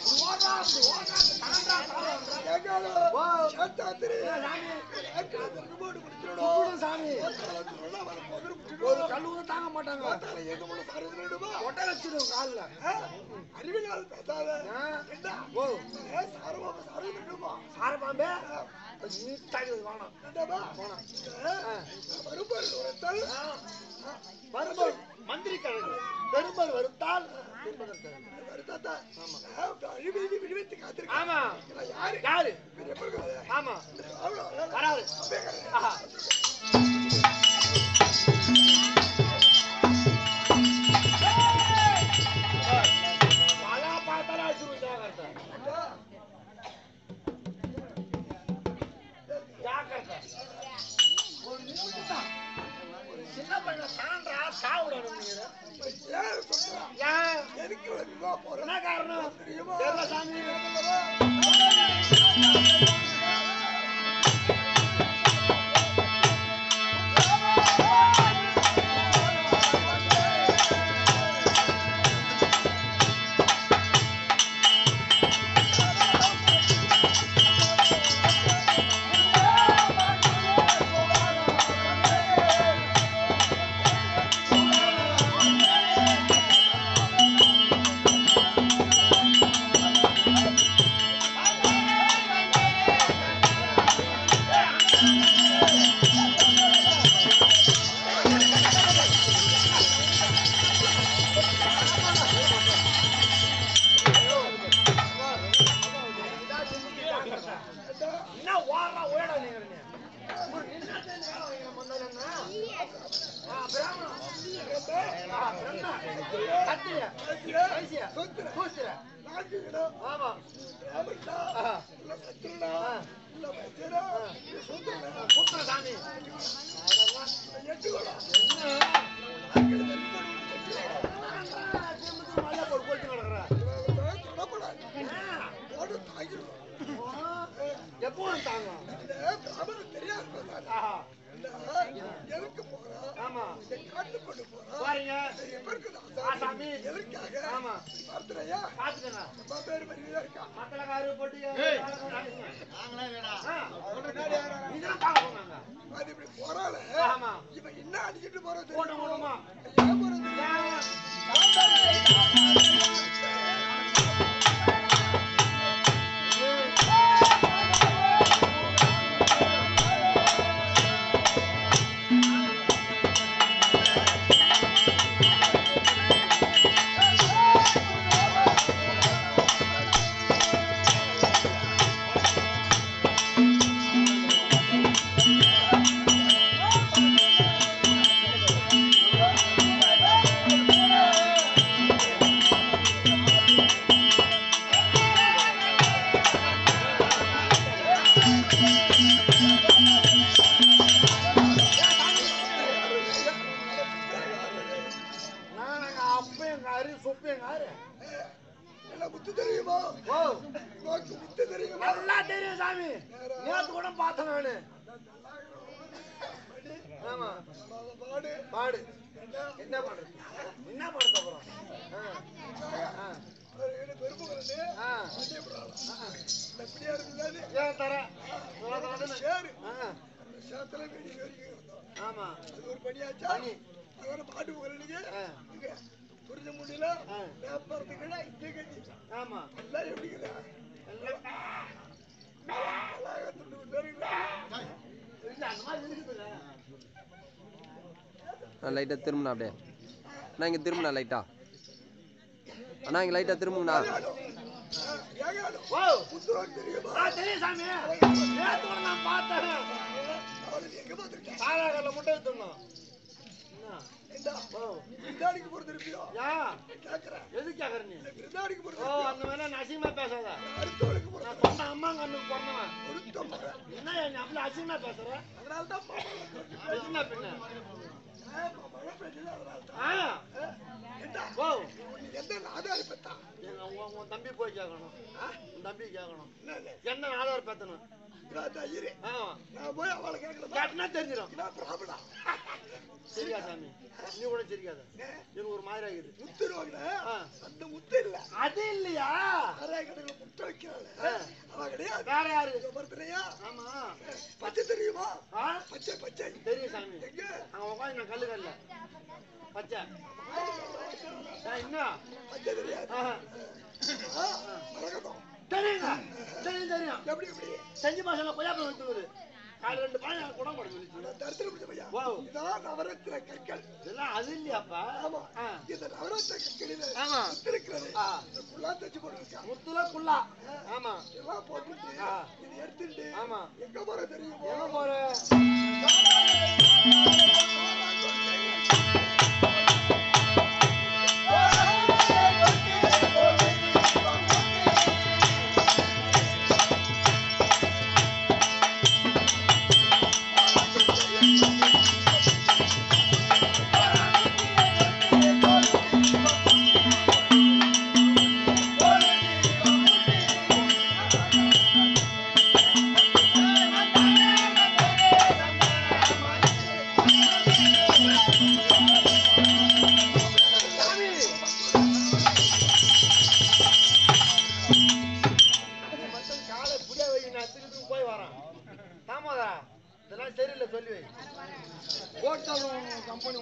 ஓடுறா, அப்படி ஓடுறா, தாண்டா, தாண்டா. கேட்காதோ? ஓ. சேத்தாத்திரி. என்ன சாமி? ஏற்கனவே இந்த ரிமோட் பிடிச்சிடணும். கூப்பிடு சாமி. ஒருத்தரை வச்சுடணும், அவரை கொதறு ஒரு பிடிச்சிடணும். கல்லூரி தாங்க மாட்டாங்க பார்த்தாலே எங்க முள்ள சாரி சொல்லிடுமா? கொட்டை வச்சிடும் காலில் ஆ? அறிவில்லாத பேசாத. ஆ. என்ன? ஓ ஏ, சாரமா சாரி சொல்லிடுமா? சார பாம்பே கொஞ்சம் நீட்டாக வேணாம் என்னடா? போலாம் ஆ? வரும்பாரு ஒருத்தர். வரும்போது மந்திரி கிழங்கு பெரும்பல் வருத்தால் துன்பங்கள் கிழங்கு வருத்தாத்தா. ஆ, அழிவு இழிவு விடுவித்து காத்திருக்கேன். ஆமா இதெல்லாம் யாரு? யாரு பெரிய பொருட்கள். ஆமா அவ்வளோ, அவ்வளோ. வராது ஆஹா. பலா பார்த்தாலே அடிச்சுடும் ஜாக்கிரதை ஜாக்கிரதை ஒரு நிமிஷம் தான். ஒரு சின்ன பையனை தாண்டா சாவுடணும் நீங்க ஏன் சொல்றா? ஏன் எதுக்கு இவ்வளவு இதுவா போற? என்ன காரணம் தெரியுமா? தெரியல சாமி என்ன ஓடுறா ஓட நீங்க ஒரு நிமிஷத்துல இந்த வேலை வைக்கிற முதல்ல என்ன? ஆ, பிராமணன். ஆ, பிரம்மன். கத்திய. வைசிய. கூசுற. நாஞ்சுக்கடா, ஆமா ராமண்ணா, ஆ. இல்ல சத்ருடா, ஆ. இல்ல வைத்தியரா, இல்ல சூத்திரனா, கூப்பிடுற சாமி அதெல்லாம் இல்ல எட்டுக்கடா. என்ன நாய்க்கிட்ட தண்ணி போட்டு எட்டுக்கடா. திரும்ப மல்ல போட்டு போட்டு கிடக்குற இவன் தொடப்படாது. போட்டு தாங்கிடுவான். எப்போ தாங்க இந்த பிராமணன் தெரியாது பேசாத. ஆஹா இல்ல, எதுக்கு போறான்? ஆமா இதை காட்டு கொண்டு போறான். பாருங்க இது எப்ப இருக்குது ஆ, ஆசாமி? சாமி. எதற்காக? ஆமா பார்த்துறையா? பாத்துக்கங்க நம்ம பேரு மரியாதை இருக்கா? மத்தளக்காரு போட்டு இதெல்லாம் பார்க்க போனாங்க அது இப்படி போறாளே, ஆமா இவன் என்ன அடிச்சிட்டு போறது போட்டு போடுமா எங்க போறது நான் எங்க அப்பா எங்க அரு சொப்பு எங்க ஆறு என்ன முத்து தெரியுமா ஓ உனக்கு முத்து தெரியுமா நல்லா தெரியும் சாமி நேத்து கூட பார்த்தேன் நானு ஆமா அவன் பாடு பாடு என்ன பண்றது என்ன பண்றது அப்புறம் ஆ, ஆ, ஒரு ஏழு பெரும்பு கலந்து ஆ. வண்டியை போடுறாளாம். இந்த இப்படியா இருக்குதானே? ஏன் தர தர, தர, தர. சேரு. ஆ, அந்த சேத்துல வெடி வெடிக்க இருந்தோம். ஆமா அது ஒரு பணியாச்சா பனி. அதோட பாட்டு புகழனுக்கு ஆ. இங்க புரிஞ்ச முடியல ஆ. பேப்பறதுக்குடா இந்த கட்டி ஆமா எல்லாம் எப்படிங்கிறா எல்லாம் கலாகத்துண்டு தெரியுங்களா இல்ல, அந்த மாதிரி இருக்குதுல்ல லைட்டாக திரும்பினா அப்படியே அண்ணா இங்கே திரும்பினா லைட்டா அண்ணா இங்கே லைட்டாக திரும்புங்கண்ணா ஏகாலம் ஓ புத்துவான் தெரியுமா ஆ, தெரியும் சாமி நேத்து கூட நான் பார்த்தேன் அவளுக்கு எங்க பார்த்துருக்கேன் சாராகல்ல முட்டை வித்துடணும் என்ன ஏண்டா ஓ விருந்தாடிக்கு போறது இருப்பியோ ஏன் கேட்கறேன் எதுக்கு கேக்குற நீ விருந்தாடிக்கு ஓ போறது அந்த மாதிரி நான் அசிங்கமா பேசாத அடுத்தவளுக்கு போறது நான் சொந்த அம்மா கண்ணுக்கு பிறந்தவன் ஒருத்தம் போறேன் என்ன நீ அப்படி அசிங்கமா பேசுற அதனால தான் என்ன பின்ன மழை பெய்யுது அதனால தான் ஆ ஏண்டா ஓ நீ எந்த நாதாரி பெத்தா எங்க உன் உன் தம்பி போய் கேட்கணும் உன் தம்பி கேட்கணும் என்ன என்ன ஆதார் பேத்தணும் நான் தான் இரு. ஆமா நான் போய் அவளை கேட்கணுமா? கேட்டனா தெரிஞ்சிடும் நான் பிராமணா. சரியா சாமி நீ கூட சிரிக்காத எனக்கு ஒரு மாதிரி ஆகுது முத்துருவாங்களே, ஆ. அந்த முத்து இல்ல. அது இல்லையா சாராய கடையில முட்டை வைக்கிறாளே, ஆ. அவ கிடையாது. வேற யாரு இங்க பாருக்கிறியா? ஆமா பச்சை தெரியுமா ஆ பச்சை பச்சை தெரியும் சாமி எங்க அங்க உட்காந்து நான் கல்லு கல்ல பச்சை ஆ, என்ன பச்சை தெரியாது ஆஹா. ஆ, மரகதம். தெரியுங்க தெரியும் தெரியும் எப்படி எப்படி செஞ்சு மாசம் கொய்யாப்பழம் வந்துருக்குது காலையில் ரெண்டு பழம் எனக்கு குடம் கொடுத்து நான் தரித்திரம் பிடிச்ச பையன். Wow. இதெல்லாம் நவரத்தின கற்கள் இதெல்லாம் அது இல்லையாப்பா ஆமா ஆ. இந்த நவரத்தின கற்களில ஆமா. முத்து இருக்கிறது ஆ. இந்த குள்ளா தச்சு போட்டுருக்கா முத்துல குள்ளா ஆமா எல்லாம் போட்டுட்டு ஆ. இது எடுத்துட்டு ஆமா. எங்க போற தெரியுமா எங்க போற மட்டும் காலை புடிய வை நான் திருப்பி போய் வரேன் தாமதா இதெல்லாம் சரியில்லை சொல்லி வை போட்டாலும் கம்பெனி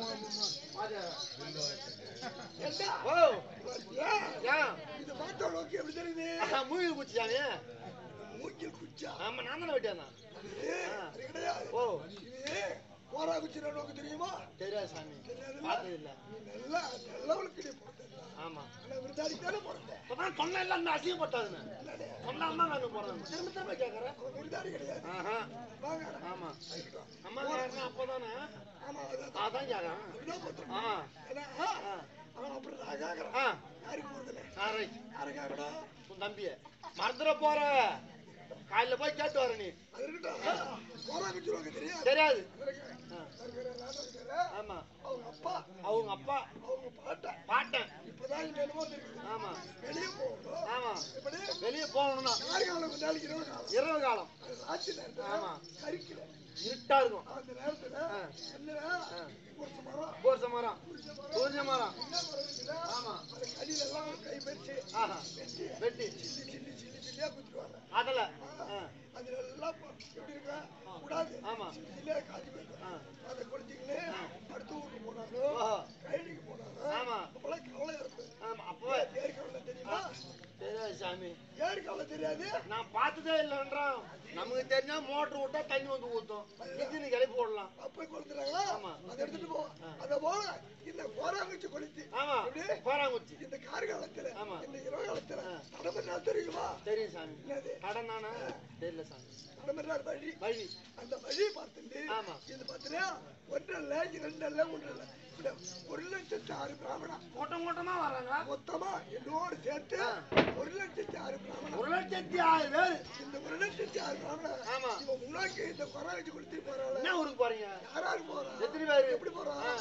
ஓ ஏன்? ஏன் இது மாட்டோ நோக்கி எப்படி தெரியுது மூவி குச்சிச்சானே மூக்கில் குச்சா ஆமா நான் தானே வெட்டியானா இது அது கிடையாது ஓ இது போரா குச்சி நோக்கி தெரியுமா தெரியாது சாமி தெரியாதுல்ல? பார்த்தது இல்ல நீ நல்லா நல்லவளுக்கு நீ பிறந்த ஆமா ஆனா விருதாளிக்கு தானே பிறந்த இப்பதான் சொன்ன எல்லாம் அந்த அசிங்கப்பட்டாதுன்னு சொன்னாம நான் போறேன் திரும்ப திரும்ப கேக்குறேன் அவன் விருதாளி கிடையாது ஆஹா வாங்க ஆமா ஆயிட்டோம். அம்மா யாருன்னா அப்பதானே ஆமா அதான் அதான் கேக்குறேன் அப்படிதான் போட்டுருக்கோம். ஆ ஏன்னா, ஆ அவன் அப்படி நான் கேக்குறான். ஆ யாருக்கு போறதில்ல? ஆ ரைட் யாரை கேக்கணும்? உன் தம்பிய மறந்துட போற காலையில போய் கேட்டு வர நீ அது இருக்கட்டும். போரா குச்சி நோக்கி தெரியாது. தெரியாது இருக்கு. ஆ, இருக்கிற நாட்டம் இருக்கிற, ஆமா அவங்க அப்பா அவங்க அப்பா அவங்க பாட்டன் பாட்டன் இப்பதான் இங்க என்னமோ தெரியுது. ஆமா வெளியே போகணும் ஆமா இப்படி வெளியே போகணும்னா கார்காலம் நாளைக்கு இரவு காலம் இரவு காலம் அது ராத்திரி நேரத்துல ஆமா. கறிக்கல இருட்டா இருக்கும் அந்த நேரத்துல ஆ. என்னடா ஆ. ஒரு மரம் போர்ச மரம் சூரிய மரம் என்ன மரம் இருக்குதா? ஆமா அது கடியில எல்லாம் ஒரு கை வச்சு ஆஹா வெட்டி வெட்டி சில்லி சில்லி சில்லி சில்லியா குத்துருவாங்க அதுல ஆ, அதுல எல்லாம் ப- எப்படி இருக்கா கூடாது ஆமா. சில்லி சில்லியா காஞ்சி போயிடும் ஆ. அதை குளிச்சிங்களே அடுத்த ஊருக்கு போனாலும் ஓஹோ. கைடிக்கு போனாலும் ஆமா. அப்பெல்லாம் கவலை இருப்பது ஆமா அப்பவே ஏரி கவலை தெரியுமா தெரியாது சாமி ஏரி கவலை தெரியாது நான் பார்த்ததே இல்லைன்றான் நமக்கு தெரிஞ்சா மோட்டர் விட்டா தண்ணி வந்து ஊத்தும் இன்ஜின் கிளப்பி போடலாம் அப்ப கொளுத்துறாங்களா ஆமா. அதை எடுத்துட்டு போ அத போல இந்த போராங்குச்சி கொளுத்தி ஆமா எப்படி? போறாங்குச்சி இந்த கார் காலத்துல ஆமா. இந்த இரவு காலத்துல ஆ. நடமன்னா தெரியுமா தெரியும் சாமி என்னது கடன் தானே தெரியல சாமி நடமன்னா வழி வழி அந்த வழியை பார்த்துட்டு ஆமா. இது பார்த்தியா ஒன்றல்ல இரண்டல்ல ஒன்றல்ல இப்படி ஒரு லட்சத்தி ஆறு பிராமணா கூட்டம் கூட்டமா வர்றாங்க மொத்தமா என்னோடு சேர்த்து ஆ. ஒரு லட்சத்தி ஆறு பிராமணா ஒரு லட்சத்தி ஆறு பேர் இந்த ஒரு லட்சத்தி ஆறு பிராமணா ஆமா. இவன் முன்னாடி இந்த குறை வச்சு கொடுத்துட்டு போறாள் என்ன ஊருக்கு போறீங்க யாராரு போறா எத்தனை பேரு எப்படி போறா ஆ.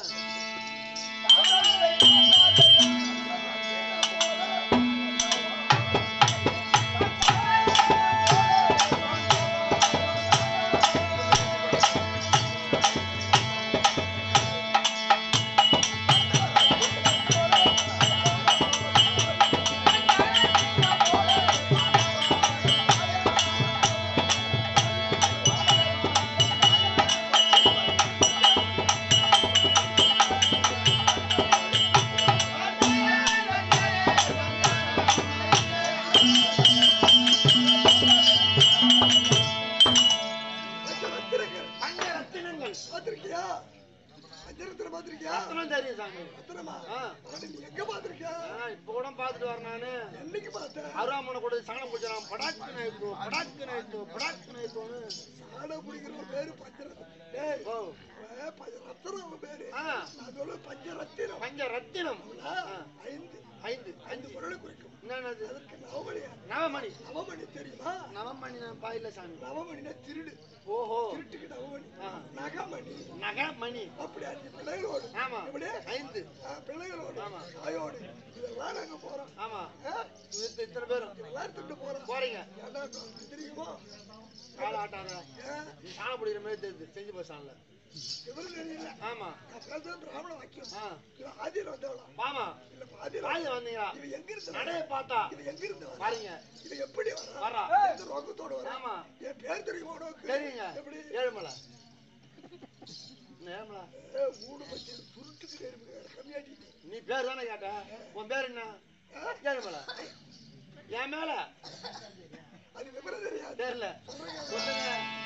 ரத்தினங்கள் பஞ்ச ரத்தினங்கள் பாத்திருக்கியா அஞ்சரத்துல பாத்திருக்கியா ரத்தினம் தெரியும் சாமி ரத்தினமா ஆ. ஆனா நீ எங்க பாத்திருக்கியா ஆ, இப்ப கூட பாத்துட்டு வரேன் நானு என்னைக்கு பார்த்த அருவாமனை கூட சகனம் குடிச்சான் படாக்கு நாய்த்து படாக்கு நாய்த்து படாக்கு நாய்த்துன்னு சாட பிடிக்கிற ஒரு பேரு பஞ்சரத்னம் டேய் ஓ அவன் பஞ்ச- ரத்தினம் அவன் பேரு ஆ நான் சொல்ல பஞ்சரத்தினம் பஞ்ச ரத்தினம் ஆ, ஆ. ஐந்து ஐந்து ஐந்து ஐந்து பொருளை குறிக்கும் என்னது அதற்கு நவமணி நவமணி நவமணி தெரியுமா நவமணி நான் பாயில சாமி நவமணினா திருடு ஓஹோ திருட்டுக்கு நவமணி ஆ. நகமணி நகை மணி அப்படி அஞ்சு பிள்ளைகளோடு ஆமா எப்படி ஐந்து ஆ, பிள்ளைகளோடு ஆமா. தாயோடு இதெல்லாம் நாங்க போறோம் ஆமா ஆ? இது இத்தனை பேரும் இதெல்லாம் எடுத்துட்டு போறோம் போறீங்க ஏன்னா நமக்கு தெரியுமா காலை ஆட்டாத நீ சாணம் பிடிக்கிற மாதிரி தெரியுது செஞ்சு போய் சாணல விவரம் தெரியல ஆமா நான் பேசுறது பிராமண வாக்கியம் ஆ இவன் ஆதியில வந்தவளா மாமா இல்ல பாதியில வாயில வந்தீங்களா இவன் எங்க இருந்து நடைய பார்த்தா இவன் எங்க இருந்து வரா? பாருங்க இவன் எப்படி வரா வரா எந்த ரோகத்தோட வரா ஆமா என் பேர் தெரியுமா உனக்கு தெரியுங்க எப்படி ஏழுமலை என்ன ஏழுமலை ஏ, மூணு பச்சை சுருட்டுக்கு நேர்மை கம்மியாட்டிட்டு நீ பேர் தானே கேட்ட உன் பேர் என்ன ஏழுமலை என் மேல அது விவரம் தெரியாது தெரியல சொல்லுங்க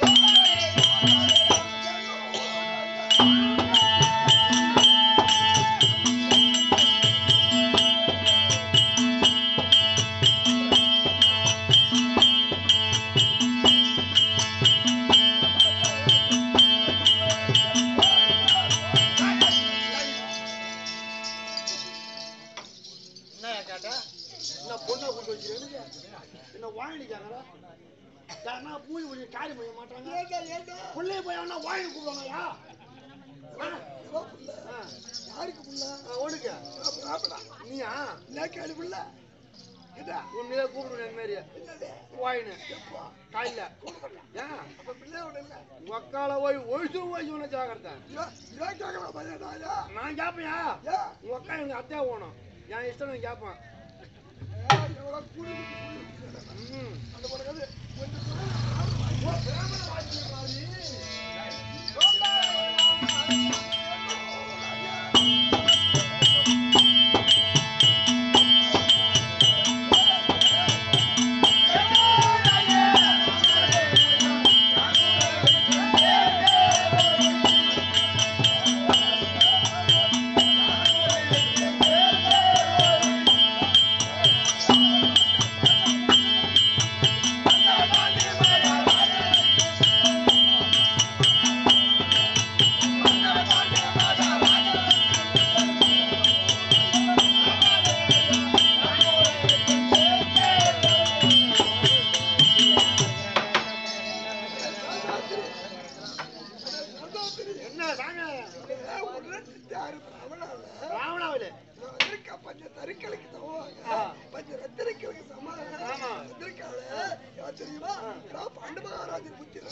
என்ன கேட்ட என்ன பொண்ணை கூட்டு வச்சிருக்கேன் என்ன வாங்கிட்டாங்களா யாருன்னா பூஜை பண்ணி காரியம் பண்ண மாட்டாங்க ஏண்டா ஏண்டா பிள்ளைய போய் அவனா வாங்கி கூப்பிடுவாங்கயா இவன் புள்ள யாருக்கு புள்ள ஒடுக்க நான் பிராமணா நீயா நான் கேளு புள்ள என்ன உன்னையே கூப்பிடுவேன் அந்த மாதிரி என்னது வாயினு எப்பா காயில ஏன் அப்ப பிள்ளை ஒண்ணு இல்ல உக்கால போய் ஒழிச்சு போய் இவனை ஜாகிரதை இவன் இவன் கேட்கலாம் பையன் நாயா நான் கேட்பேயா ஏன் உங்க அக்கா எனக்கு அத்தையா போகணும் என் இஷ்டம் நான் கேட்பேன் எவ்வளோ கூலி ம் அந்த பழக்கம் கொஞ்சம் என்ன சாமி ராவணாவிலே தருக்களுக்கு ஆ. சமம் பஞ்ச ரத்திரிகளுக்கு சமம் ஆமா. ரத்திரிக்கால யார் தெரியுமா நான் பாண்டு மகாராஜன் புத்திரன்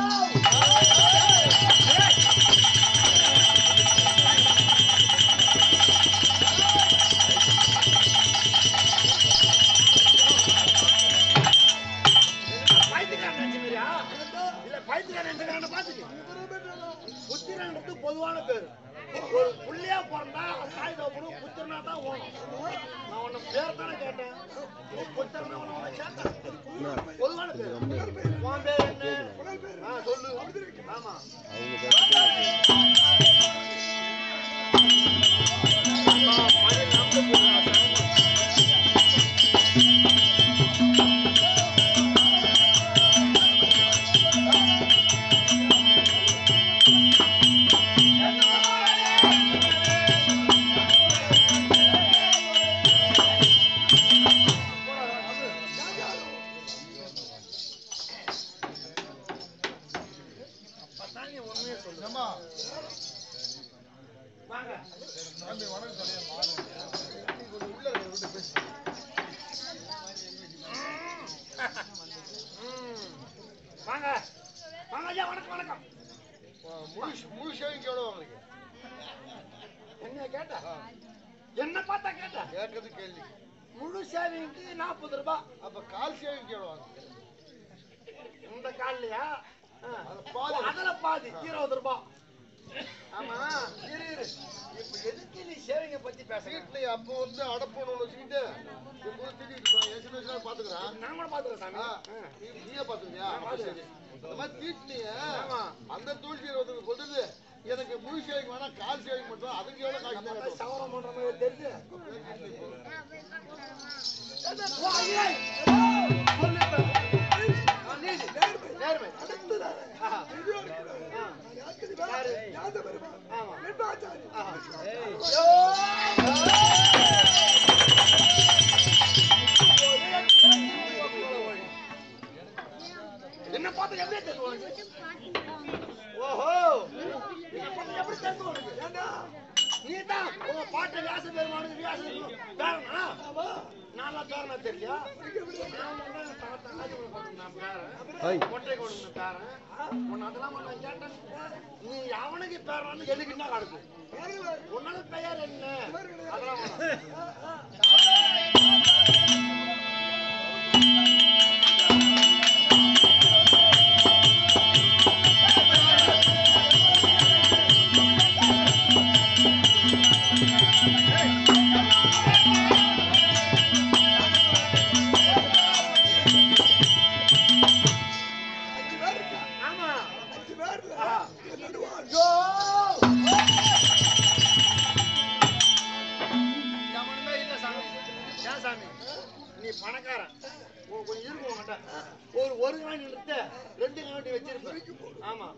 பைத்தியக்காரன் நினைச்ச மாதிரியா இல்ல பைத்தியக்காரன் நினைச்ச பாத்துக்க புத்திரன்றது பொதுவான பேரு ஒரு புள்ளையா பிறந்தா தாய் தோப்பனும் புத்திரனா தான் ஓணும் நான் உன்னை பேர் தானே கேட்டேன் நீ புத்திரனா உன்னை உன்னை சேர்த்தேன் பொதுவான பேர் உன் பேர் என்ன ஆ சொல்லு ஆமா அவங்க பேசிட்டே ஆமா, மணி நாற்பது போகுதா, சாமி? அப்பதான் நீ உண்மையை சொல்லு. வாங்க ம். வாங்க வாங்க ஐயா வணக்கம் வணக்கம் முழு ஷேவிங் எவ்வளோ உங்களுக்கு என்ன கேட்டா என்ன பார்த்தா கேட்டா கேட்டது கேள்வி முழு சேவிங்க்கு நாற்பது ரூபாய் அப்ப கால் ஷேவிங் எவ்வளோ இந்த கால்லையா ஆ. அது பாதி. ஓ, அதுல பாதி இருபது ரூபாய் ஆமா இரு இரு இப்ப எதுக்கு நீ சேவிங்க பத்தி பேசுறேன் வீட்டுல அப்போ வந்து அடப்பணும் வச்சுக்கிட்டு என் கூட திட்டிட்டு இருப்பான் என் சின்ன வயசுல பாத்துக்கிறேன் நான் கூட பாத்துறேன் சாமி ஆ, ஆ. நீ நீயே பாத்துக்கிறியா நான் பாத்துக்கிறேன். சரி அந்த மாதிரி தீட்டினிய ஆமா. அந்த தூள் இருபது சொல்லுது எனக்கு முழு ஷேவிங் வேணாம் கால் ஷேவிங் மட்டும் அதுக்கு எவ்வளவு காசு நம்ம தேவை? போய் சவரம் பண்ற மாதிரி தெரியுது ஓ, ஐயா! சொல்லு இப்ப. ஆ, நீதி. நேர்மை. ஆஹா. ஆ. யாரு? ஆமா. ஆஹா. என்ன பார்த்து எப்படி தெரியும் உனக்கு? ஓஹோ என்ன பார்த்து எப்படி தெரியும் உனக்கு? நீ தான் உங்க பாட்டை வியாச பெருமானுக்கு வியாசம் இருக்கணும் பேரனா நான்லாம் பேரனா தெரியலையா நான் தான் என் தாத்தா ஆதிமலை பாட்டு நான் பேரன் ஐய் கொட்டை கொடுங்க பேரன் உன்னை அதெல்லாம் நான் கேட்டேன் நீ அவனுக்கு பேரான்னு எனக்கு என்ன கிடக்கு உன்னால பெயர் என்ன அதெல்லாம் வேணாம். அஞ்சு பேர் இருக்கா ஆமா அஞ்சு பேர்ல ஆ. நடுவான் ஐயோ! எவனுமே இல்ல சாமி. ஏன் சாமி? நீ பணக்காரன் உன் கொஞ்சம் இருக்கு உன்கிட்ட. ஒரு ஒரு காணி நிறுத்த ரெண்டு காணி வச்சிருப்ப ஆமா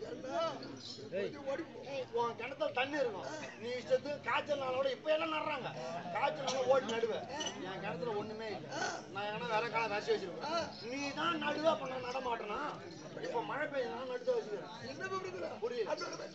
உன் கிணத்துல தண்ணி இருக்கும் நீ இஷ்டத்துக்கு காய்ச்சல் நாளோட இப்ப எல்லாம் நடுறாங்க காய்ச்சல் நாள ஓட்டு நடுவேன் என் கிணத்துல ஒண்ணுமே இல்லை நான் எங்கன்னா வேற காலம் வச்சு வச்சிருப்பேன் நீ தான் நடுவா பண்ண நட மாட்டேனா இப்ப மழை பெய்யுது நான் நடுத்து வச்சுக்கிறேன் என்ன பண்றதுடா புரியல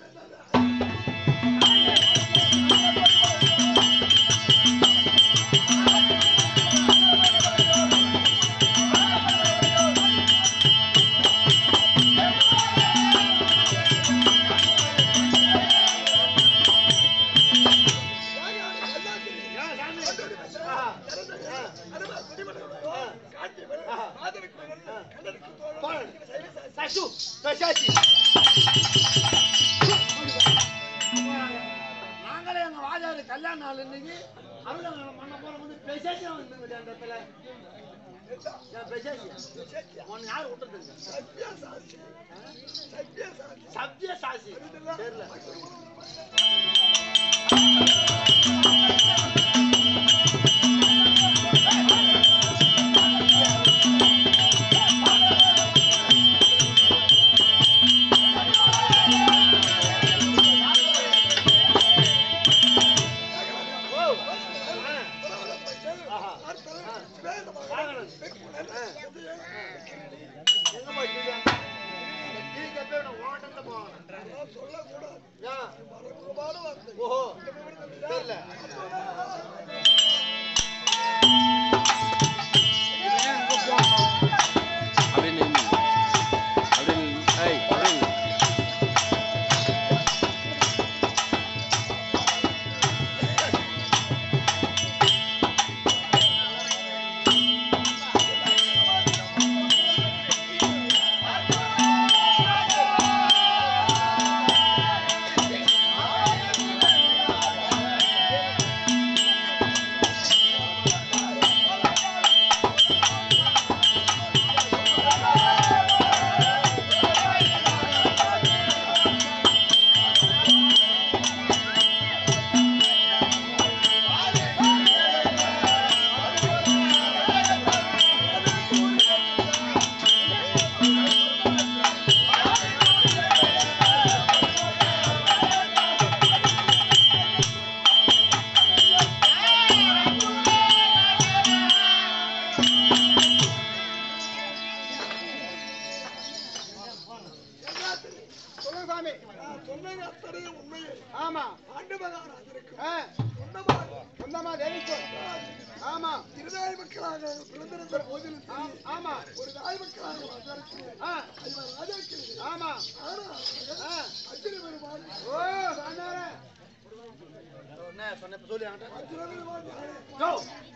ஏன் சாமி ஆஹா. ஆ. பாரு. சசு, சசாசி. நாங்களே எங்க வாஜாரு கல்யாண நாள் இன்னைக்கு அருளங்கலம் பண்ண போற வந்து பெசாசியா வந்து அந்த இடத்துல ஏன் பெசாசியா உன்னை யார் விட்டுருங்க சத்திய சாசி தெரியல ஓ ஆ. ஆஹா. வாங்கணும். எங்க போய் டீ கேட்க? டீ கேட்க நான் ஓட்டத்துல போவேன். ஏன்? ஓஹோ. தெரியல. அப்படியே நில்லு அப்படியே நில்லு ஏய் அப்படியே நில்லு சொல்லுங்க சாமி. சொன்னது அத்தனைய உண்மையே ஆமா ஆண்டு மகாராஜ் இருக்கும் ஆ. சொன்னமாக சொந்தமா தெரிவிச்சோம். ஆமா திருநாய் மக்களாக நாங்கள் பிறந்திருந்த போதிலும் ஆ- சரி, ஆமா ஒரு நாய் மக்களாக வந்ததற்கு ஆ. ஐவர் ராஜாக்கள் ஆமா ஆனால் ஆ. அர்ஜுன பெருமான் ஓ சாந்தாரே. என்ன சொன்ன இப்ப சொல்லு என்கிட்ட. அர்ஜுன பெருமான் யாரு? Go.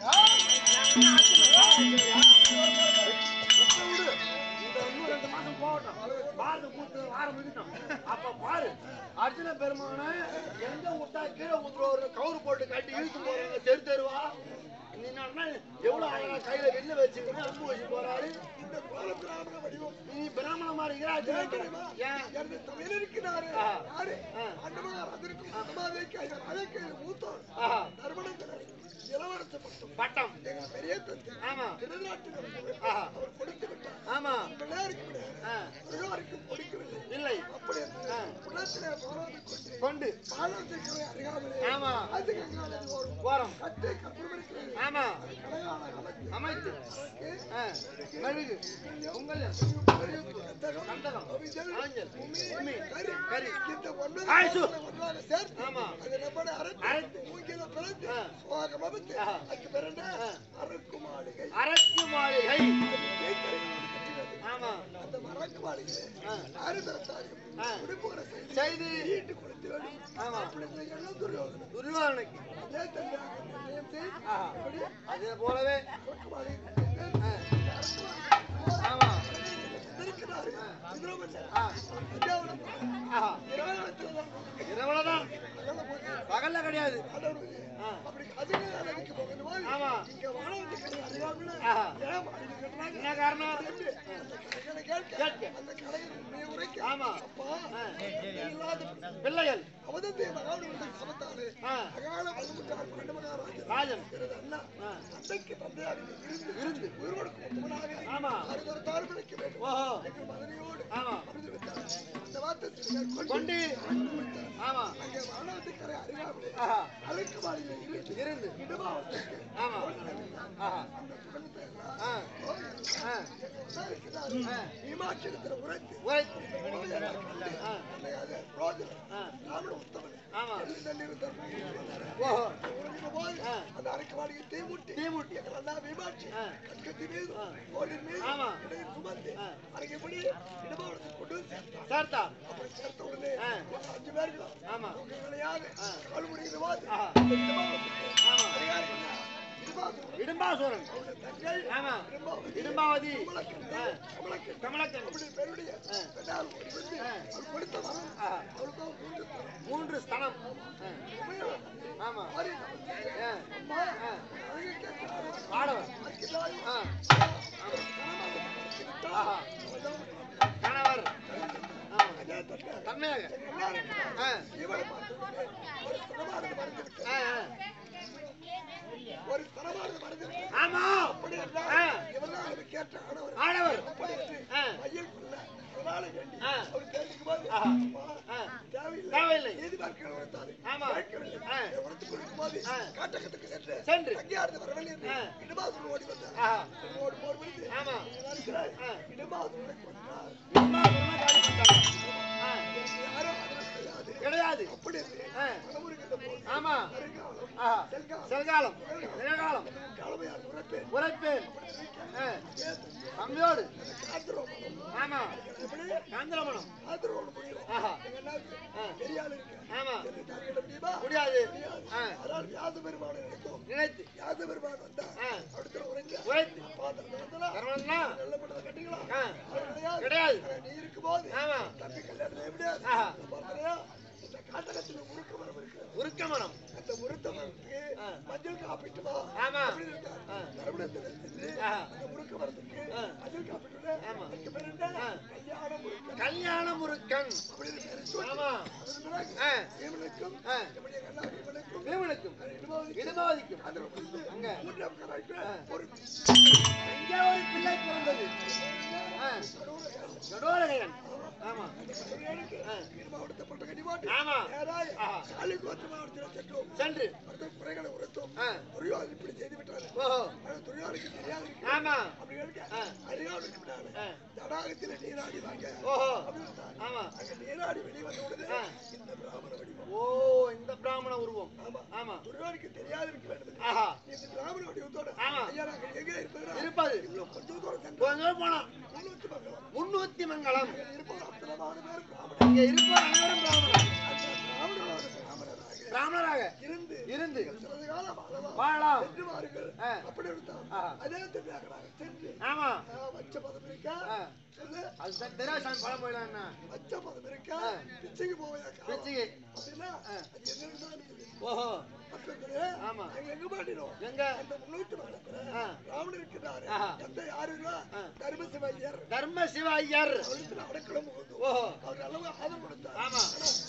இப்ப விடு. இந்த இன்னும் ரெண்டு மாசம் போகட்டும். பாரத கூத்து ஆரம்பிக்கட்டும். அப்ப பாரு அர்ஜுன பெருமான எங்க விட்டா கீழே ஊத்துறவரு கவுரு போட்டு கட்டி இழுத்து போறாங்க தெரு தெருவா நீ என்ன எவ்வளவு அழகா கையில வெளில வச்சுக்கிட்டு அம்பு வச்சு போறாரு இந்த கோல பிராமண வடிவம் நீ பிராமணமா இருக்கிற அர்ஜுனன் தெரியுமா? ஏன் எனது தமிழருக்கு நானே ஆ. யாரு? ஆ. ஆண்டு மகாராஜருக்கும் சமாதிக்கு ஐவர் ராஜாக்கள் மூத்தோர் ஆஹா. தர்மனந்தனர் இளவரச பட்டம் பட்டம் எங்க பெரிய தந்தை ஆமா திருநாட்டினர் ஆஹா. அவர் கொடுத்து விட்டார் ஆமா பிள்ளையாருக்கு கிடையாது ஆ. முருகாருக்கும் கொடுக்கவில்லை இல்லை அப்படி ஆ. குலத்திலே போராடி கொண்டு கொண்டு பாலாசக்கரை அருகாமலே ஆமா. அது கங்கானது ஓடும் போறோம் கட்டை கற்புமிருக்கிறது ஆமா கனகான அமைத்து அமைத்து அதற்கு ஆ, மெழுகு உங்கள் கந்தகம் ஆஞ்சல் உமி கரி இந்த ஒன்பது ஆயுசு. ஒன்றாக சேர்த்து ஆமா அது நம்மளை அரைத்து அரைத்து. மூங்கில வளர்த்து ஆ. சோகம் அமைத்து ஆஹா. அதுக்கு பிறகு என்ன? ஆ. அரக்கு மாளிகை அரக்கு மாளிகை அது தேய்க்கரையோடு கட்டினது. ஆமா அந்த அரக்கு மாளிகை ஆ. ஆறு தரத்தாரையும் ஆ. குடிப்புகிற செய்தி செய்து வீட்டு கொடுத்து வேண்டி ஆமா. அப்படி இந்த எண்ணம் துரியோதனன். துரியோதனுக்கு அதே தம்பியாக நிர்ணயம் செய்து ஆஹா. அப்படி அதே போலவே அரக்கு மாளிகை கட்டினது. ஆ. அரக்கு மாளிகை ஆமா இருக்கிறாரு. சுப்பிரமணியன். ஆ. அத்தியாவனம். ஆஹா இரவாயிரத்துல தான் இரவுலதான் அதனால போய் பகல்ல கிடையாது ஆண்டவருக்கு ஆ. அப்படி அதுக்கு நிலைக்கு போகுது போது ஆமா. இங்க வானவத்து கடை அறியாமல ஆஹா. ஏன் மாளிகை கட்டுறாங்க? என்ன காரணம் என்று அந்த கடைகளை கேட்க, கேட்க. அந்த கடையில் உண்மையை உரைக்க. ஆமா. அப்பா, ஆ. இல்லாத பிள்ளைகள் அவதத்தை மகானுடைய சமத்தாலே ஆ. அகால வலுமுற்றார் பண்டு மகாராஜன் ராஜன் எனது அண்ணா ஆ. அன்னைக்கு தந்தையாக இருந்து இருந்து. உயிர் கொடுக்கும் உத்தமனாக ஆமா. அறுதொரு தாழ்மலைக்கு வேண்டும் ஓஹோ எங்கள் மதனையோடு ஆமா அமிர்ந்து விட்டார். அந்த வார்த்தை கொண்டு கொண்டு ஆமா அங்கே வானவத்துக்கரை அறியாமலே ஆஹா அழைக்கு மாளிகை இருந்து இருந்து இடமாவதற்கு ஆமா ஆஹா ஆ ஆ ஆ மீமாட்சிடத்தில் உரைத்து உரைத்து ஆ அன்னையாக ரோஜன் ஆ ராமன உத்தமன் ஆமா எழுதி தள்ளியிருந்தார் ஓஹோ உறங்கின போது ஆ. அந்த அரைக்கு மாளிகை தீமுட்டி தீமுட்டி. எங்கள் அண்ணா மீமாட்சி ஆ. கண்கத்தி மீது ஆ. கோலின் மீது ஆமா. இடையில் சுமந்து ஆ. அரைக்கப்படி இடமாவதற்கு கொண்டு வந்து சேர்த்தார் சேர்த்தா அப்படி சேர்த்த உடனே ஆ. அஞ்சு பேர்களும் ஆமா விளையாடு ஆ. கால் முடிகிற போது ஆஹா. அந்த இடமாவதற்கு ஆமா அதிகாரி என்ன? இடமாவதற்கு இடும்பாசூரன் அவருடைய தங்கை ஆமா இடமாவதி இடும்பாவதி கமலக்கண்ணு, ஆ. கமலக்கண்ணு. கமலக்கன் அப்படி பெருடைய ஆ. பெண்ணால் ஓடி வந்து ஆ. அவள் கொடுத்த வரம் ஆஹா அவளுக்கு அவள் மூன்று தரம். மூன்று ஸ்தனம் ஆ. உமையாள். ஆமா மாறி நமக்கு. ஆ அம்மா, ஆ. அழகு கேட்கிறாள். ஆடவர் அழைக்கிறாள். ஆ அவள் கணவனாக மறைத்து விட்டாள். ஆஹா அவள் தான் கணவர் ஆமா அதே தட்டு. தன்மையாக எல்லாரும் ஆ இவளை பார்த்து ஒரு ஸ்தலமானது மறைந்து விட்டது. ஆ ஆ. ஒரு ஸ்தலமானது மறைந்து விட்டது. ஆமா அப்படி என்றால் ஆ. இவர்தான் அவளுக்கு கேட்ட ஆடவர். ஆடவர் அப்படி என்று ஆ மையலுக்குள்ள அதனால வேண்டி ஆ. அவர் கேட்கும் போது, ஆஹா. அம்மா, ஆ தேவையில்லை. தேவையில்லை. நீதி பார்க்க உரைத்தாரு. ஆமா. கேட்கவில்லை. ஆ. இதை உரைத்துக் கொண்டிருக்கும் போது, ஆ. காட்டகத்துக்கு சென்று, சென்று. அங்கேயாவது வரவில்லை என்று ஆ. இடுமாசூர் ஓடி வந்தார். ஆஹா ஓடி போர் விழுந்து, ஆமா "நீ இருக்கிறாய். ஆ. இடுமாசூரை கொன்றார். இடும்பாசூரனை காலி பண்ணிட்டாங்க ஆ எனக்கு யாரும் ஆதரவு கிடையாது." கிடையாது அப்படி என்று ஆ கணவருக்கு இந்த போர் ஆமா வருங்காலம், ஆஹா செல்காலம், செல்காலம் நிகழ்காலம் கடமையார் உரைப்பேன். உரைப்பேன் ஆ ஏத்து. தம்பியோடு காத்திரோமணம். ஆமா எப்படி? காந்திரமணம் காத்திரோமணம் முடியும். ஆஹா எங்க அண்ணாவுக்கு ஆ பெரிய ஆளு இருக்கு. ஆமா என்னை தாக்கிட முடியுமா? முடியாது முடியாது. ஆ அதனால் வியாச பெருமானை நினைக்கும். நினைத்து வியாச பெருமான் வந்தா, ஆ அடுத்த உரைக்க, உரைத்து பாத்திரத்தை வந்தனா, தரணும்னா நல்ல பட்டதை கட்டிக்கலாம். ஆ அவர் கிடையாது. கிடையாது ஆனா நீ இருக்கும்போது, ஆமா தம்பி கல்யாணம் செய்ய முடியாது. ஆஹா. இந்த பார்த்தனையா, இந்த காட்டகத்துல உருக்க மரம் இருக்கு. உருக்க மனம் அந்த உருத்த மரத்துக்கு ஆ. மஞ்சள் காப்பிட்டு வா. ஆமா அப்படின்னு இருக்கார். ஆ தர்மபுரத்துல இருந்து ஆஹா அந்த உருக்க மரத்துக்கு ஆ. மஞ்சள் காப்பிட்டு ஆமா. அதுக்கு பேர் என்ன? ஆ. கல்யாண முருக்கன். கல்யாண முருக்கன் அப்படின்னு பேரு சொல்லி, ஆமா அதன் பிறகு ஆ இவனுக்கும் ஆ நம்முடைய கண்ணா இவனுக்கும் இவனுக்கும் இடுமாவுக்கு இடுமாவதிக்கும் அதுல வந்து அங்க மூன்றாம் கராய்க்கு ஆ. ஒரு இங்கே ஒரு பிள்ளை பிறந்தது ஆ கடோரகையன் ஆமா கல்யாணுக்கு ஆ தீர்மானப்படுத்தப்பட்ட கடிவாட்டு ஆமா நேராய் ஆஹா காலிக்கோத்து மாவட்டத்தில் சென்றோம் சென்று அடுத்த குறைகளை உரைத்தோம் ஆ துரியோதன் இப்படி செய்து விட்டாரு ஓஹோ ஆனா துரியோதனுக்கு தெரியாது இருக்கு. ஆமா அப்படி இருக்க ஆ. அறியாவுக்கு விட்டாரு ஆ தடாகத்தில் நீராடி வாங்க ஓஹோ அப்படின்னு விட்டாரு. ஆமா அங்க நீராடி வெளியே வந்த உடனே ஆ. இந்த பிராமண வடிவம் ஓ இந்த பிராமண உருவம் ஆமா ஆமா துரியோதனுக்கு தெரியாது இருக்க வேண்டும் ஆஹா இந்த பிராமண வடிவத்தோட ஆமா. ஐயா நாங்கள் எங்கே இருப்பது இருப்பது இன்னும் கொஞ்சம் தூரம் சென்று கொஞ்சம் போனா முன்னூற்றி மங்கலம் முன்னூத்தி மங்கலம் இருப்போம் அத்தனமான பேர் பிராமணர் இங்க இருப்போர் அனைவரும் பிராமணர் அந்த பிராமணரான பிராமணராக பிராமணராக இருந்து இருந்து சிறிது காலம் வாழலாம் வாழலாம் சென்று வாருங்கள் ஆ. அப்படி இருந்தால் ஆஹா. அதே தெரியாக்கிறாங்க சென்று ஆமா ஆ, வச்ச பதம் இருக்கா ஆ. சொல்லு அதுதான் தெராசாமி பழம் போயிடலாம் என்ன வச்ச பதம் இருக்கா ஆ. பிச்சைக்கு போவையாக்கா பிச்சுக்கு அப்படின்னா ஆ. அது என்னன்னு தான் இருக்குது ஓஹோ பக்கத்துல ஆமா அங்க எங்க மாட்டினோம் எங்க அந்த முன்னூத்தி மங்கலத்துல ஆ. ராவணன் இருக்கிறாரு ஆஹா. எந்த யாருன்னா ஆ. தர்மசிவையர் தர்ம சிவ ஐயர் அவருக்கு அடக்கலம் போகுது ஓஹோ அவர் நல்லவங்க ஆதரவு கொடுத்தார் ஆமா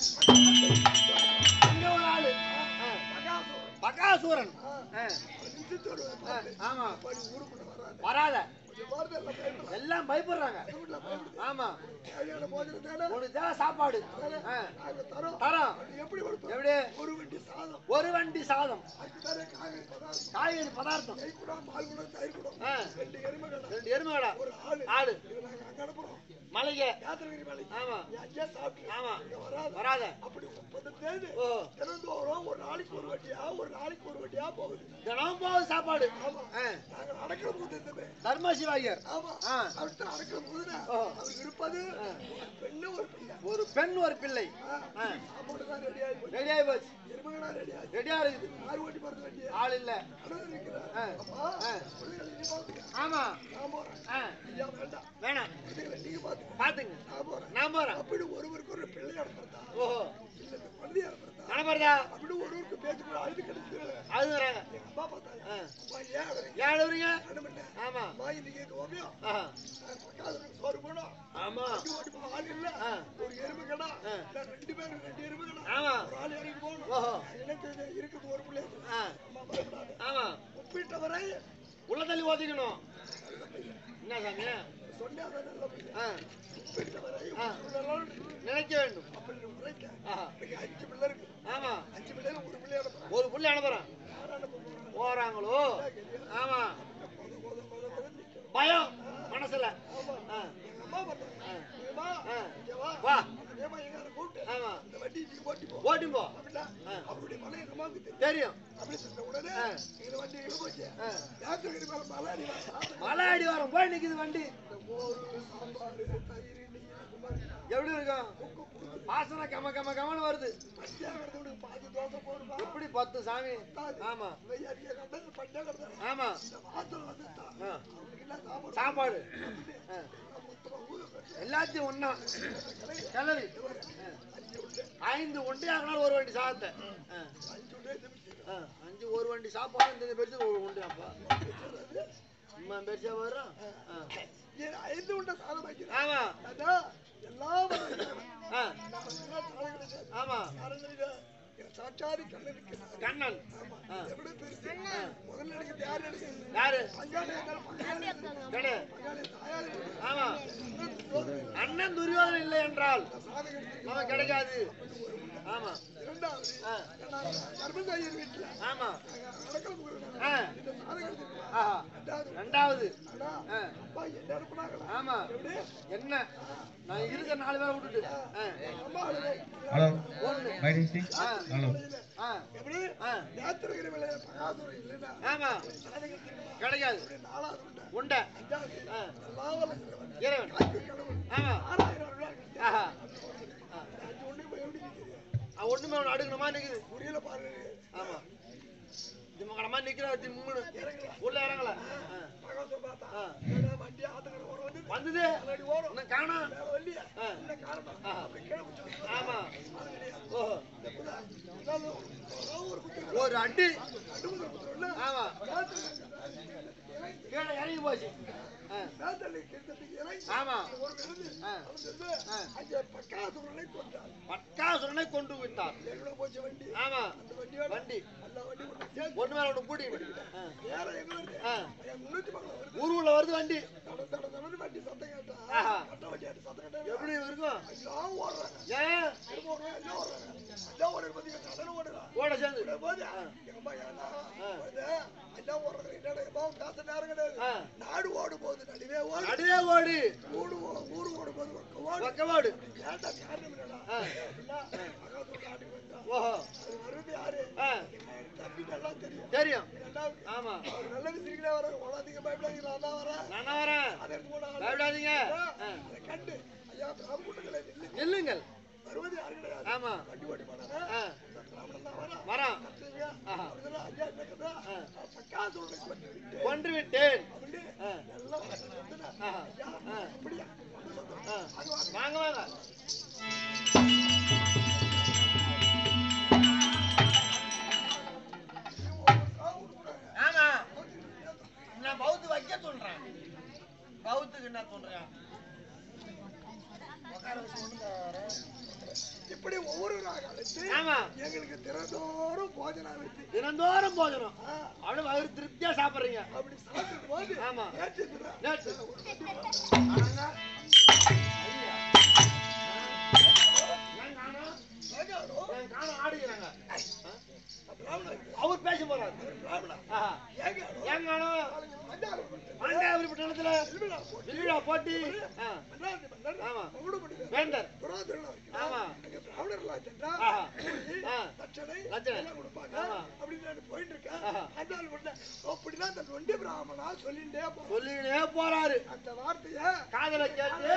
ஆனா, அங்க ஒரு ஆளு ஆ. மகாசூரன் பகாசூரன் ஆ. ஆ. அவர் நிச்சயத்தோடு ஆ. ஆமா அப்படி ஊருக்குள்ள வராது வராத இங்க பாருங்க, எல்லாம் பயப்படுறாங்க. எல்லாம் பயப்படுறாங்க வீட்டுல பயப்படுது. ஆமா தேவையான போஜனம் தானே? உனக்கு தேவை சாப்பாடு ஆ, நாங்க தரோம். தரோம் அது எப்படி கொடுப்போம்? எப்படி ஒரு வண்டி சாதம் ஒரு வண்டி சாதம் அதுக்குதானே காய்கறி பதார்த்தம். காய்கறி பதார்த்தம் நெய் குடம், பால் குடம், தயிர் குடம். ஆ, ரெண்டு எருமை கடை. ரெண்டு எருமைகளா ஒரு ஆளு. ஆடு இது நாங்க அங்க அனுப்புறோம். மலைக்கு யாத்திரைகிரி மலைக்கு. ஆமா நீ அங்கேயே சாப்பிட்டு. ஆமா இங்க வராத. வராத அப்படி முப்பது தேதி ஓ தினந்தோறும் ஒரு நாளைக்கு ஒரு வட்டியா ஒரு நாளைக்கு ஒரு வட்டியா போகுது தினம் போகுது சாப்பாடு ஆமா ஆ, நாங்க நடக்கிற போது இந்த தர்ம சிவாயர் ஆமா ஆ. அவர்கிட்ட நடக்கிற போது ஓ. அவர் இருப்பது ஒரு பெண்ணு ஒரு பிள்ளை ஒரு பெண் ஒரு பிள்ளை ஆ. சாப்பாடு தான் ரெடி ஆகி போச்சு ரெடியாகி போச்சு எருமகளா ரெடி ஆகி ரெடியா இருக்குது ஆறு ஓட்டி மருந்து வண்டியா ஆள் இல்ல அனுமதி இருக்கிறார் ஆ. அப்பா ஆ. பிள்ளைகளை நீ பாத்துக்க ஆமா நான் போறேன் ஆ, ஐயா வேண்டாம் வேணாம் பிள்ளைகளை நீங்க பாத்துக்க பாத்துங்க நான் போறேன் நான் போறேன் அப்படி ஒருவருக்கு ஒரு பிள்ளை அனுப்புறதா ஓஹோ இல்ல இந்த குழந்தைய அனுப்புறதா நடப்படுறதா அப்படி ஒருவருக்கு பேச்சு கூட அழுது கிடைச்சு அழுகுறாங்க எங்க அம்மா பார்த்தாங்க ஆ. அம்மா ஏன் வரீங்க ஏன் அழுகுறீங்க அனுப்பிட்டேன் ஆமா அம்மா இன்னைக்கு எங்க ஓவியம் ஆஹா. சோறு போனோம் ஆமா அடி ஓடி போக ஆள் இல்ல ஆ. ஒரு எருமை கடா ஆ. நான் ரெண்டு பேரும் ரெண்டு எருமை கடா ஆமா ஒரு ஆள் இறங்கி போகணும் ஓஹோ எனக்கு இது இருக்குது ஒரு பிள்ளை ஆ, அம்மா பயப்படாத ஆமா ஒப்பிட்டவரை உள்ள தள்ளி ஓதிக்கணும் என்ன சாமி சொன்னாத நல்ல பிள்ளை ஆ, ஒப்பிட்டவரை ஆ. ஒப்பிட்டவரை நினைக்க வேண்டும் அப்படி உரைக்க ஆஹா. இன்னைக்கு அஞ்சு பிள்ளை இருக்கு ஆமா அஞ்சு பிள்ளைல ஒரு பிள்ளை அனுப்புறேன் ஒரு புள்ளி அனுப்புறேன் யார் அனுப்ப போறாங்க போறாங்களோ ஆமா போத போத போத போத நிக்கும் பயம் மனசுல ஆமா ஆ, எங்க அம்மா பார்த்தாங்க ஆ. ஏம்மா, ஆ. இங்க வா வா அதேமா எங்க கூப்பிட்டு ஆமா இந்த வண்டி நீ ஓட்டி போ ஓட்டும் போ அப்படின்னா ஆ. அவருடைய மலை எங்க அம்மாவுக்கு தெரியும் தெரியும் அப்படி சொன்ன உடனே ஆ. இந்த வண்டி எங்க போச்சு ஆ. யாத்திரை மேல மலை அடி வாசம். மலை அடி வாரம் போய் நிக்குது வண்டி இந்த மோர் சாம்பார் தயிர் நெய் இந்த மாதிரி எப்படி இருக்கும் உப்பு புழுது வாசனை கம கம கமன்னு வருது பச்சையா கிடந்து பாதி தோசை போடுவா எப்படி பத்து சாமி ஆமா வெய்ய அடிக்க கண்டது பச்சையா கிடந்தா ஆமா இந்த வாசல் வந்துட்டா ஆ, அவனுக்கு என்ன சாப்பாடு சாப்பாடு ஆ, மொத்தமா ஊற கட்டி எல்லாத்தையும் ஒண்ணா கிளறி ஆ, ஐந்து ஒண்டி ஆகினாலும் ஒரு வண்டி சாதத்தை ஆ, அஞ்சு உண்டே நிமிஷம் ஆ, அஞ்சு ஒரு வண்டி சாப்பாடு இந்த பெருசு ஒரு உண்டு அப்பா இம்மா பெருசா வரும் ஆ. ஏன் ஐந்து உண்ட சாதம் வைக்கிறேன் ஆமா அதான் எல்லாம் ஆ, நம்ம சாதம் கிடையாது ஆமா காரணம் என் சாச்சாரி கண்ணனுக்கு கண்ணன் ஆ, எவ்வளவு பெருசு முதல்ல எடுக்கிறது யார் எடுக்கிறது யாரு பங்காளி இருந்தாலும் பங்காளி எடுக்கிறது. கடை பங்காளி தாயார் எடுக்கிறது. ஆமா அண்ணன் துரோகம். அண்ணன் துரியோதனன் இல்லை என்றால் சாதம் எடுக்கிறது. நமக்கு கிடைக்காது ஆமா இரண்டாவது ஆ, நான் கர்மசாயர் வீட்டுல ஆமா நடக்கல போகிறேன் ஆ, இந்த சாதம் எடுக்கிறது. ஆஹா ரெண்டாவது ரெண்டாவது அண்ணா ஆ, அப்பா என்ன அனுப்புனாங்களா ஆமா எப்படி என்ன நான் இருக்க நாலு பேரை விட்டுட்டு ஆ, அம்மா அழுதை. ஹலோ ஒண்ணு மைடிஸ்டி ஆ, ஹலோ ஆ, எப்படி ஆ, யாத்திரைகிற வேலையை பகாசுரம் இல்லைன்னா ஆமா சாதம் எடுக்கிறது. கிடைக்காது இப்படி நாலாவது உண்டை. உண்டை அஞ்சாவது ஆ, எல்லாம் வளர்க்கிறவன். இறைவன் காய்க்கு கடவுள். ஆமா ஆறாயிரம் ரூபாய் கிடைக்கும். ஆஹா அஞ்சு ஒண்ணு போய் எப்படி நிக்குது? ஆ, ஒண்ணுமே ஒண்ணு அடுக்கணுமா நிக்குது புரியல பாருங்க ஆமா இது கடமா நிக்கிற வச்சு மூணு உள்ள இறங்கல ஆ, பகாசுரம் பார்த்தா ஆ. ஏன்னா வண்டி ஆத்துக்கிற ஒரு வந்து வந்தது முன்னாடி ஓடும் இன்னும் காணோம் வேற வண்டியா ஆ. இந்த காரணம் ஆ. அப்படி கீழே பிடிச்சு ஆமா அது கிடையாது. ஓஹோ இந்த புதா, இருந்தாலும் ஏதோ ஒரு குத்து ஒரு அடி அடுப்புல குத்துறோம்ல, ஆமா இறங்கி, கீழே இறங்கி போச்சு ஆ, மேத்தள்ளி கிட்டத்துக்கு இறங்கி, ஆமா ஒரு விழுந்து, ஆ. அழுந்தது, ஆ. அங்கே பக்காசுரனை கொண்டார். பட்டாசுரனை கொண்டு விட்டார் எங்கடோ போச்சு வண்டி ஆமா அந்த வண்டியோட வண்டி எல்லா வண்டியும் ஒண்ணு சேர்ந்து ஒண்ணு மேல ஒண்ணு கூட்டிக்கிட்டு ஆ, நேரா எங்க வருது? ஆ. என் முன்னூத்தி பக்கம் வருது. ஊருக்குள்ள வருது வண்டி தட தட தடன்னு வண்டி சத்தம் கேட்டா, ஆஹா. கட்ட வண்டியாட்டு சத்தம் கேட்டா, எப்படி இருக்கும் எல்லாம் ஓடுறாங்க. ஏன் திரும்ப ஓடுறாங்க, எல்லாம் ஓடுறாங்க. எல்லாம் ஓடுறது பாத்தீங்க, கடலும் ஓடுறாங்க. ஓட சேர்ந்து ஓடும் போது, எங்க அம்மா ஏன்னா, ஆ. வருது, எல்லாம் ஓடுறாங்க. என்னடா, எங்க அம்மா பேச நேரம் கிடையாது. ஆ. நாடு ஓடும் போது நடுவே ஓடு. நடுவே ஓடு ஊடு ஓ- ஊரு ஓடும் போது பக்கம் ஓடு. பக்கவாடு ஏன்டா காரணம் என்னடா? ஆ. அப்படின்னா, பக்கத்துல நாட்டுக்கு வந்தா, ஓஹோ அது வருது யாரு? ஆ, எங்க தம்பி நல்லா தெரியும். தெரியும் ரெண்டாவது, ஆமா அவர் நல்ல விசிறிக்கிட்டே வர்றாரு. ஓடாதீங்க, பயப்படாதீங்க, நான் தான் வரேன். நானா வரேன் அதை எடுத்து போடா. பயப்படாதீங்க ஆ, அதை கண்டு, ஐயா, பிராமணர்களே, நில்லு. நில்லுங்கள் வருவது யாரு கிடையாது. ஆமா வண்டி ஓட்டி போனாரா? ஆ, இந்த பிராமணன் தான் வரான். வரான் கத்துங்க. ஆஹா. அவருதெல்லாம் ஐயா என்ன கதை? ஆ. பக்காசுரனை கொன்று விட்டு, கொன்று விட்டேன் அப்படி ஆ, எல்லாம் வந்துடா. ஆஹா. ஐயா, ஆ. அப்படியா? ஒண்ணும் சொல்றேன். ஆ. அது வாங்க. வாங்க வாங்க ஆமா நான் பௌத்து வைக்க சொல்றேன் பௌத்துக்கு என்ன சொல்றேன் உட்கார வச்சு ஒண்ணுங்க இப்படி ஒவ்வொரு அழைத்து ஆமா எங்களுக்கு தினந்தோறும் போஜனம் வச்சு தினந்தோறும் போஜனம் ஆ, அப்படியே வயிறு திருப்தியா சாப்பிடுறீங்க அப்படி சாப்பிடும் போது ஆமா. நேற்று தினம் நேற்று ஆனாங்க, ஐயா. ஏன் காணோம்? ஏகாரோ, ஏன் காணோம் ஆடுகிறாங்க ஆ? பிராமணர், அவர் பேச போறாரு பிராமணா, ஆஹா. ஏகாரோ, ஏன் காணோம் மஞ்சாரம் பட்டது. ஆண்டாபுரி பட்டணத்துல திருவிழா போட்டு, வில்விழா போட்டி ஆ, மன்னாதி மன்னர், ஆமா. மகுடமணிவர், வேந்தர் புறாதிருநாள் இருக்கிறார். ஆமா. அங்க பிராமணர்களாம் சென்றா, ஆஹா. கூலி, ஆ. தட்சணை தட்சணை. எல்லாம் கொடுப்பாங்க. ஆமா. அப்படின்னு நான் போயிட்டு இருக்கேன். ஆஹா. அந்த ஆள் உடனே, அப்படிதான் அந்த நொண்டி பிராமணா சொல்லிட்டே போறான். சொல்லிக்கினே போறாரு அந்த வார்த்தைய காதல கேட்டு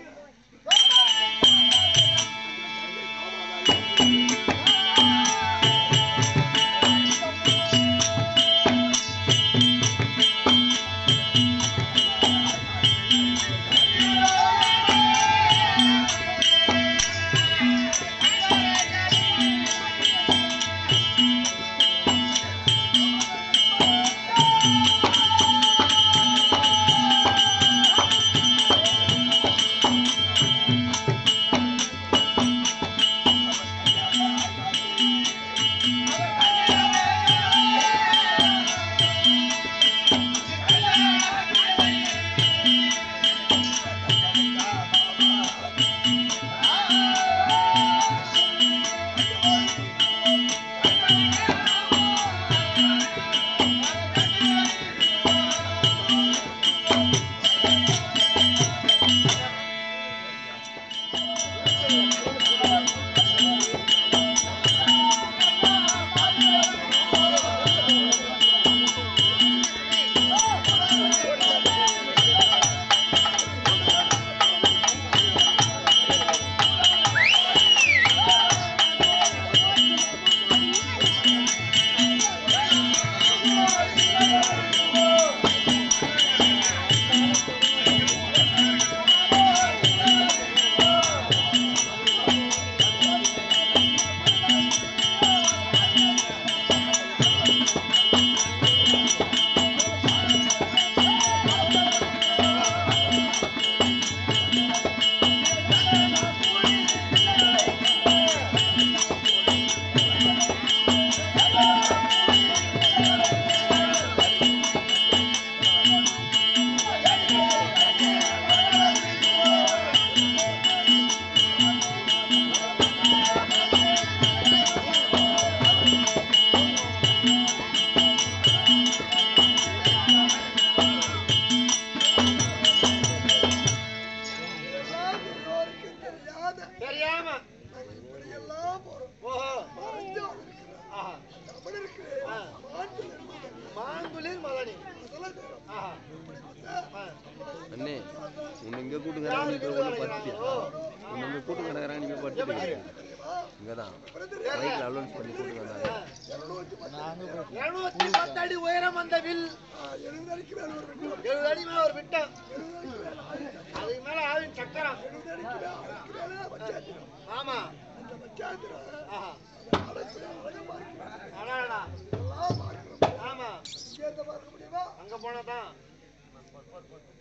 எல்லாம் எல்லோருக்கும் தெரியாத தெரியாம நாங்க இப்படியெல்லாம் போறோம். ஓஹோ மறைஞ்சு வந்திருக்கிறோம். ஆஹா தமிழருக்கு ஆ. மாற்று நிர்மாணம். மாங்குளிர் மலனி அதெல்லாம் நேரம். ஆஹா இப்படிப்பட்ட ஆ. அண்ணே உன்னை இங்கே கூட்டு கிடக்குறாங்க நீ போய் ஒன்று படுத்தியா உன்னை இங்கே கூட்டு கிடக்குறாங்க நீ போய் படுத்துட்டு இங்கே தான் பைக்கில் அலோன்ஸ் பண்ணி கூட்டு வந்தாங்க இருநூத்தி பத்து அடி உயரம் அந்த வில் எழுபது அடிக்கு மேல ஒரு விட்டம். எழுபது அடி மேல ஒரு விட்டம் அதுக்கு மேல ஆவின் சக்கரம் எழுபது அடிக்கு மேல அடிக்கு மேல பஞ்சாயத்திரம். ஆமா அந்த பஞ்சாயத்திரம் ஆஹா அழகுல அழகா இருக்கிறாங்க. அடாடா எல்லாம் பார்க்கிறோம். ஆமா இங்க இருந்து பார்க்க முடியுமா அங்க போனா தான்